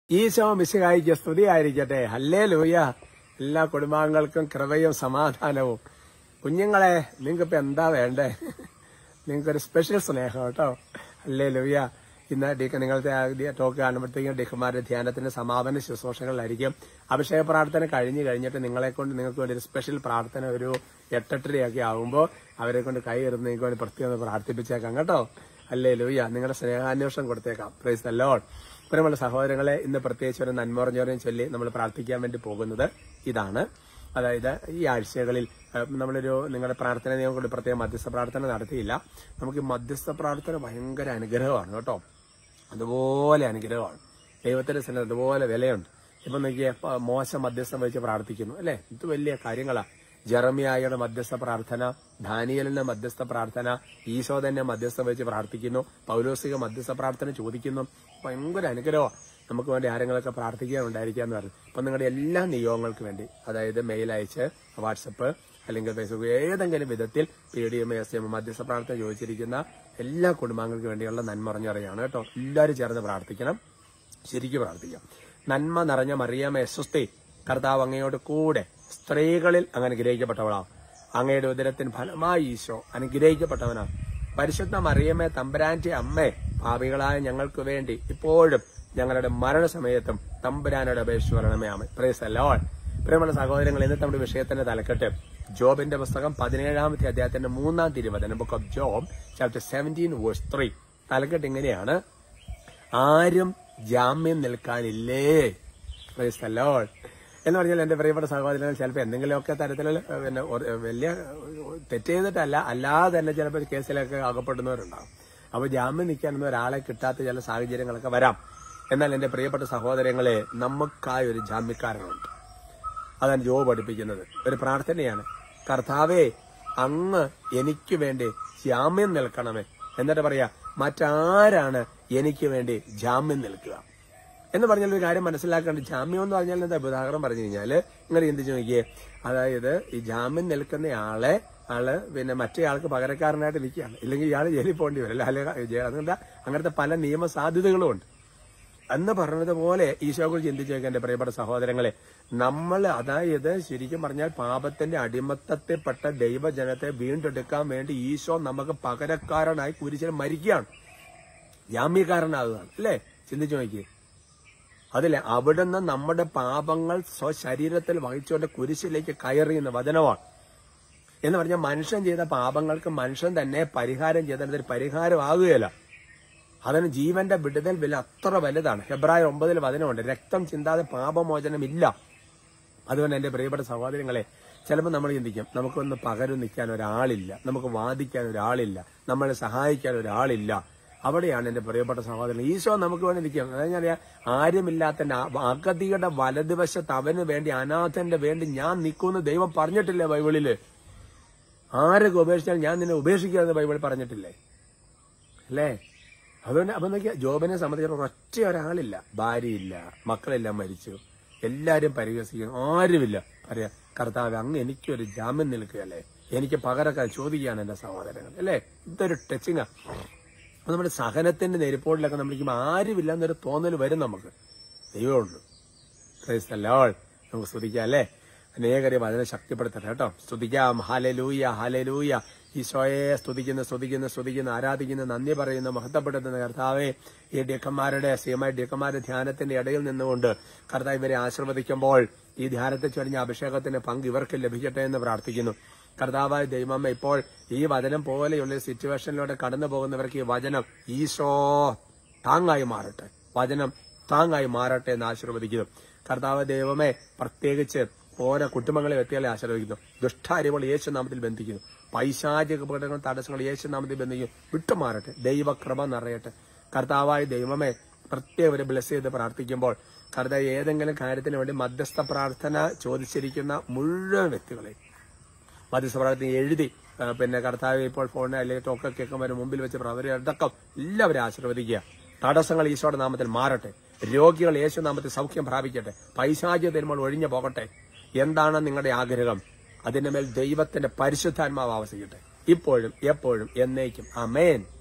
ഈശോ മിശിഹായിക്ക് സ്തുതിയായിരിക്കട്ടെ ഹല്ലേ ലൂയ എല്ലാ കുടുംബാംഗങ്ങൾക്കും കൃപയും സമാധാനവും കുഞ്ഞുങ്ങളെ നിങ്ങൾക്ക് ഇപ്പൊ എന്താ വേണ്ടേ നിങ്ങൾക്കൊരു സ്പെഷ്യൽ സ്നേഹം കേട്ടോ അല്ലേ ലൂയ ഇന്ന് ഡീക്ക നിങ്ങളുടെ ആദ്യ ടോക്ക് കാണുമ്പോഴത്തേക്കും ഡീക്കന്മാരുടെ ധ്യാനത്തിന്റെ സമാപന ശുശ്രൂഷകളിലായിരിക്കും അഭിഷേക പ്രാർത്ഥന കഴിഞ്ഞു കഴിഞ്ഞിട്ട് നിങ്ങളെ കൊണ്ട് നിങ്ങൾക്ക് വേണ്ടി ഒരു സ്പെഷ്യൽ പ്രാർത്ഥന ഒരു എട്ടെട്ടരയൊക്കെ ആകുമ്പോൾ അവരെ കൊണ്ട് കൈ എറിഞ്ഞ് നിങ്ങൾക്ക് വേണ്ടി പ്രത്യേകം ഒന്ന് പ്രാർത്ഥിപ്പിച്ചേക്കാം കേട്ടോ അല്ലേ ലൂയ നിങ്ങളുടെ സ്നേഹാന്വേഷണം കൊടുത്തേക്കാം പ്രൈസ് ദ ലോഡ് പ്രിയമുള്ള സഹോദരങ്ങളെ ഇന്ന് പ്രത്യേകിച്ച് ഒരു നന്മറിഞ്ഞോരെയും ചൊല്ലി നമ്മൾ പ്രാർത്ഥിക്കാൻ വേണ്ടി പോകുന്നത് ഇതാണ് അതായത് ഈ ആഴ്ചകളിൽ ഏഹ്, നമ്മളൊരു നിങ്ങളുടെ പ്രാർത്ഥന നിയമം കൊണ്ട് പ്രത്യേകം മധ്യസ്ഥ പ്രാർത്ഥന നടത്തിയില്ല നമുക്ക് ഈ മധ്യസ്ഥ പ്രാർത്ഥന ഭയങ്കര അനുഗ്രഹമാണ് കേട്ടോ അതുപോലെ അനുഗ്രഹമാണ് ദൈവത്തിന്റെ സ്ഥലം അതുപോലെ വിലയുണ്ട് ഇപ്പൊ നോക്കിയേ ഇപ്പൊ മോശം മധ്യസ്ഥം വെച്ച് പ്രാർത്ഥിക്കുന്നു അല്ലെ ഇത് വലിയ കാര്യങ്ങളാ ജെറമിയായുടെ മധ്യസ്ഥ പ്രാർത്ഥന ദാനിയലിന്റെ മധ്യസ്ഥ പ്രാർത്ഥന ഈശോ തന്നെ മധ്യസ്ഥം വെച്ച് പ്രാർത്ഥിക്കുന്നു പൗലോസിക മധ്യസ്ഥ പ്രാർത്ഥന ചോദിക്കുന്നു ഭയങ്കര അനുഗ്രഹമാണ് നമുക്ക് വേണ്ടി ആരെങ്കിലൊക്കെ പ്രാർത്ഥിക്കാനുണ്ടായിരിക്കാന്ന് പറഞ്ഞു അപ്പൊ നിങ്ങളുടെ എല്ലാ നിയോഗങ്ങൾക്ക് വേണ്ടി അതായത് മെയിൽ അയച്ച് വാട്സപ്പ് അല്ലെങ്കിൽ ഫേസ്ബുക്ക് ഏതെങ്കിലും വിധത്തിൽ P D M S M മധ്യസ്ഥ പ്രാർത്ഥന ചോദിച്ചിരിക്കുന്ന എല്ലാ കുടുംബാംഗങ്ങൾക്ക് വേണ്ടിയുള്ള നന്മ അറിഞ്ഞറിയാണ് കേട്ടോ എല്ലാവരും ചേർന്ന് പ്രാർത്ഥിക്കണം ശരിക്കും പ്രാർത്ഥിക്കാം നന്മ നിറഞ്ഞ മറിയാമ സ്വസ്തി കർത്താവ് അങ്ങയോട് കൂടെ സ്ത്രീകളിൽ അങ്ങ് അനുഗ്രഹിക്കപ്പെട്ടവളാണ് അങ്ങയുടെ ഉദരത്തിന് ഫലമായി ഈശോ അനുഗ്രഹിക്കപ്പെട്ടവനാണ് പരിശുദ്ധ മറിയമ്മേ തമ്പുരാന്റെ അമ്മേ ഭാവികളായ ഞങ്ങൾക്ക് വേണ്ടി ഇപ്പോഴും ഞങ്ങളുടെ മരണസമയത്തും തമ്പുരാനോട് അപേക്ഷ വരണമേ ആമേ പ്രേസ് ലോൾ പ്രിയമുള്ള സഹോദരങ്ങൾ ഇന്നത്തെ നമ്മുടെ വിഷയത്തിന്റെ തലക്കെട്ട് ജോബിന്റെ പുസ്തകം പതിനേഴാമത്തെ അധ്യായത്തിന്റെ മൂന്നാം തിരുവചനം book of Job chapter seventeen verse three തലക്കെട്ട് ഇങ്ങനെയാണ് ആരും ജാമ്യം നിൽക്കാനില്ലേ Praise the Lord. എന്ന് പറഞ്ഞാൽ എന്റെ പ്രിയപ്പെട്ട സഹോദരങ്ങൾ ചിലപ്പോൾ എന്തെങ്കിലുമൊക്കെ തരത്തിലുള്ള ഏഹ്, പിന്നെ ഒരു- വലിയ ഏഹ്, തെറ്റ് ചെയ്തിട്ടല്ല അല്ലാതെ തന്നെ ചിലപ്പോൾ കേസിലൊക്കെ അകപ്പെടുന്നവരുണ്ടാവും അപ്പൊ ജാമ്യം നിൽക്കാനൊന്നും ഒരാളെ കിട്ടാത്ത ചില സാഹചര്യങ്ങളൊക്കെ വരാം എന്നാൽ എന്റെ പ്രിയപ്പെട്ട സഹോദരങ്ങളെ നമുക്കായി ഒരു ജാമ്യക്കാരനുണ്ട് അതാണ് ജോബ് പഠിപ്പിക്കുന്നത് ഒരു പ്രാർത്ഥനയാണ് കർത്താവേ അങ്ങ് എനിക്ക് വേണ്ടി ജാമ്യം നിൽക്കണമേ എന്നിട്ട് പറയാ മറ്റാരാണ് എനിക്ക് വേണ്ടി ജാമ്യം നിൽക്കുക എന്ന് പറഞ്ഞാൽ ഒരു കാര്യം മനസ്സിലാക്കേണ്ട ജാമ്യം എന്ന് പറഞ്ഞാൽ എന്താ ഉദാഹരണം പറഞ്ഞു കഴിഞ്ഞാല് നിങ്ങൾ ചിന്തിച്ചു നോക്കിയേ അതായത് ഈ ജാമ്യം നിൽക്കുന്ന ആളെ ആള് പിന്നെ മറ്റേ ആൾക്ക് പകരക്കാരനായിട്ട് നിൽക്കുകയാണ് ഇല്ലെങ്കിൽ ഇയാൾ ജയിലിൽ പോകേണ്ടി വരും അല്ലെ അല്ലെങ്കിൽ അതുകൊണ്ട് അങ്ങനത്തെ പല നിയമ സാധ്യതകളും ഉണ്ട് എന്ന് പറഞ്ഞതുപോലെ ഈശോ കുറിച്ച് ചിന്തിച്ചു നോക്കുക എന്റെ പ്രിയപ്പെട്ട സഹോദരങ്ങളെ നമ്മൾ അതായത് ശരിക്കും പറഞ്ഞാൽ പാപത്തിന്റെ അടിമത്തത്തിൽപ്പെട്ട ദൈവജനത്തെ വീണ്ടെടുക്കാൻ വേണ്ടി ഈശോ നമുക്ക് പകരക്കാരനായി കുരിശിൽ മരിക്കുകയാണ് ജാമ്യക്കാരനാകുകയാണ് അല്ലേ ചിന്തിച്ചു നോക്കിയേ അതിലെ അവിടുന്ന് നമ്മുടെ പാപങ്ങൾ സ്വശരീരത്തിൽ വഹിച്ചുകൊണ്ട് കുരിശിലേക്ക് കയറിയുന്ന വചനമാണ് എന്ന് പറഞ്ഞാൽ മനുഷ്യൻ ചെയ്ത പാപങ്ങൾക്ക് മനുഷ്യൻ തന്നെ പരിഹാരം ചെയ്തതിന് ഒരു പരിഹാരമാകുകയില്ല അതിന് ജീവന്റെ വിടുതൽ വില അത്ര വലുതാണ് ഫെബ്രുവരി ഒമ്പതിൽ വചനമുണ്ട് രക്തം ചിന്താതെ പാപമോചനമില്ല അതുകൊണ്ട് എന്റെ പ്രിയപ്പെട്ട സഹോദരങ്ങളെ ചിലപ്പോൾ നമ്മൾ ചിന്തിക്കും നമുക്കൊന്ന് പകരം നിൽക്കാൻ ഒരാളില്ല നമുക്ക് വാദിക്കാൻ ഒരാളില്ല നമ്മളെ സഹായിക്കാൻ ഒരാളില്ല അവിടെയാണ് എന്റെ പ്രിയപ്പെട്ട സഹോദരൻ ഈശോ നമുക്ക് വേണ്ടി നിൽക്കും അതായത് ആരുമില്ലാത്ത അഗതിയുടെ വലതുവശത്ത് അവന് വേണ്ടി അനാഥന്റെ വേണ്ടി ഞാൻ നിൽക്കുമെന്ന് ദൈവം പറഞ്ഞിട്ടില്ലേ ബൈബിളില് ആരൊക്കെ ഉപേക്ഷിച്ചാൽ ഞാൻ നിന്നെ ഉപേക്ഷിക്കാമെന്ന് ബൈബിൾ പറഞ്ഞിട്ടില്ലേ അല്ലേ അതുകൊണ്ട് അപ്പൊ നോക്കിയാ ജോബിനെ സംബന്ധിച്ചിടത്തോളം ഒറ്റ ഒരാളില്ല ഭാര്യയില്ല മക്കളെല്ലാം മരിച്ചു എല്ലാരും പരിഹസിക്കുന്നു ആരുമില്ല പറയാ കർത്താവ് അങ്ങ് എനിക്കൊരു ജാമ്യം നിൽക്കുകയല്ലേ എനിക്ക് പകരക്കാൻ ചോദിക്കുകയാണ് എന്റെ സഹോദരങ്ങൾ അല്ലേ ഇതൊരു ടച്ചിങ്ങാ അപ്പൊ നമ്മുടെ സഹനത്തിന്റെ നെരിപ്പോടിലൊക്കെ നമ്മളിരിക്കുമ്പോൾ ആരുമില്ല എന്നൊരു തോന്നൽ വരും നമുക്ക് ദൈവമുണ്ട് Praise the Lord. നമുക്ക് സ്തുതിക്കാം അല്ലേ അനേകരെ അതിനെ ശക്തിപ്പെടുത്തട്ടെ കേട്ടോ സ്തുതിക്കാം ഹാലലൂയ ഹാലലൂയ ഈശോയെ സ്തുതിക്കുന്ന സ്തുതിക്കുന്ന സ്തുതിക്കുന്ന ആരാധിക്കുന്ന നന്ദി പറയുന്ന മഹത്വപ്പെടുത്തുന്ന കർത്താവെ ഈ ഡ്യക്കന്മാരുടെ സീമായ ഡ്യക്കന്മാരുടെ ധ്യാനത്തിന്റെ ഇടയിൽ നിന്നുകൊണ്ട് കർത്താവ് ഇവരെ ആശീർവദിക്കുമ്പോൾ ഈ ധ്യാനത്തെ ചൊരിഞ്ഞ അഭിഷേകത്തിന്റെ പങ്ക് ഇവർക്ക് ലഭിക്കട്ടെ എന്ന് പ്രാർത്ഥിക്കുന്നു കർത്താവായ ദൈവമേ ഇപ്പോൾ ഈ വചനം പോലെയുള്ള സിറ്റുവേഷനിലൂടെ കടന്നു പോകുന്നവർക്ക് ഈ വചനം ഈശോ താങ്ങായി മാറട്ടെ വചനം താങ്ങായി മാറട്ടെ എന്ന് ആശീർവദിക്കുന്നു കർത്താവ് ദൈവമേ പ്രത്യേകിച്ച് ഓരോ കുടുംബങ്ങളെ വ്യക്തികളെ ആശീർവദിക്കുന്നു ദുഷ്ടാരികൾ യേശുനാമത്തിൽ ബന്ധിക്കുന്നു പൈശാചിക പ്രകടനങ്ങൾ തടസ്സങ്ങൾ യേശുനാമത്തിൽ ബന്ധിക്കുന്നു വിട്ടുമാറട്ടെ ദൈവകൃപ നിറയട്ടെ കർത്താവായ ദൈവമേ പ്രത്യേകം ഒരു ബ്ലസ് ചെയ്ത് പ്രാർത്ഥിക്കുമ്പോൾ കർത്താവ് ഏതെങ്കിലും കാര്യത്തിന് വേണ്ടി മധ്യസ്ഥ പ്രാർത്ഥന ചോദിച്ചിരിക്കുന്ന മുഴുവൻ വ്യക്തികളെയും മധ്യസ്ഥ പ്രാർത്ഥന എഴുതി ആ, പിന്നെ കർത്താവ് ഇപ്പോൾ ഫോണിന് അല്ലെങ്കിൽ ടോക്ക കേൾക്കുമ്പോൾ മുമ്പിൽ വെച്ച് അവരെ അടക്കം എല്ലാവരും ആശീർവദിക്കുക തടസ്സങ്ങൾ ഈശോയുടെ നാമത്തിൽ മാറട്ടെ രോഗികൾ യേശു നാമത്തിൽ സൗഖ്യം പ്രാപിക്കട്ടെ പൈശാചിക തിരുമ്പോൾ ഒഴിഞ്ഞു പോകട്ടെ എന്താണ് നിങ്ങളുടെ ആഗ്രഹം അതിന്റെ മേൽ ദൈവത്തിന്റെ പരിശുദ്ധാത്മാവ് ആവസിക്കട്ടെ ഇപ്പോഴും എപ്പോഴും എന്നേക്കും അമേൻ